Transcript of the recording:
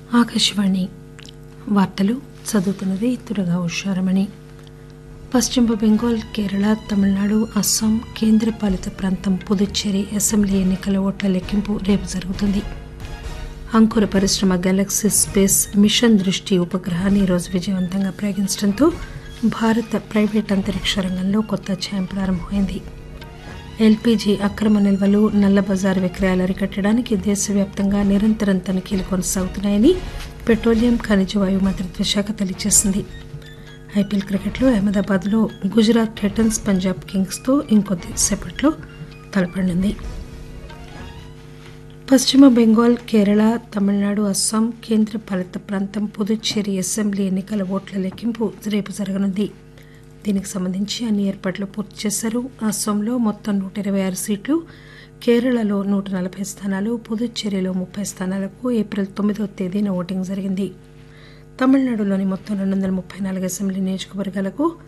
ఆకాశవాణి వార్తలు చదువుతున్నది తురగా ఉషారమణి పశ్చిమ బెంగాల్ కేరళ తమిళనాడు అస్సాం కేంద్రపాలిత ప్రాంతం పుదుచ్చేరి అసెంబ్లీ ఎన్నికల ఓట్ల లెక్కింపు రేపు జరుగుతుంది అంకుర పరిశ్రమ గెలాక్సీ స్పేస్ మిషన్ దృష్టి ఉపగ్రహాన్ని ఈరోజు విజయవంతంగా ప్రయోగించడంతో భారత ప్రైవేట్ అంతరిక్ష రంగంలో కొత్త అధ్యాయం ప్రారంభమైంది ఎల్పీజీ అక్రమ నిల్వలు నల్ల బజారు విక్రయాలు అరికట్టడానికి దేశవ్యాప్తంగా నిరంతరం తనిఖీలు కొనసాగుతున్నాయని పెట్రోలియం ఖనిజ వాయు మంత్రిత్వ శాఖ తెలియజేసింది ఐపీఎల్ క్రికెట్లో అహ్మదాబాద్లో గుజరాత్ టైటన్స్ పంజాబ్ కింగ్స్తో ఇంకొద్ది సేపట్లో తలపడనుంది పశ్చిమ బెంగాల్ కేరళ తమిళనాడు అస్సాం కేంద్రపాలిత ప్రాంతం పుదుచ్చేరి అసెంబ్లీ ఎన్నికల ఓట్ల లెక్కింపు రేపు జరగనుంది దీనికి సంబంధించి అన్ని ఏర్పాట్లు పూర్తి చేశారు అస్సాంలో మొత్తం నూట ఇరవై ఆరు సీట్లు కేరళలో నూట నలభై స్థానాలు పుదుచ్చేరిలో ముప్పై స్థానాలకు ఏప్రిల్ తొమ్మిదవ తేదీన ఓటింగ్ జరిగింది తమిళనాడులోని మొత్తం రెండు వందల ముప్పై నాలుగు అసెంబ్లీ నియోజకవర్గాలకు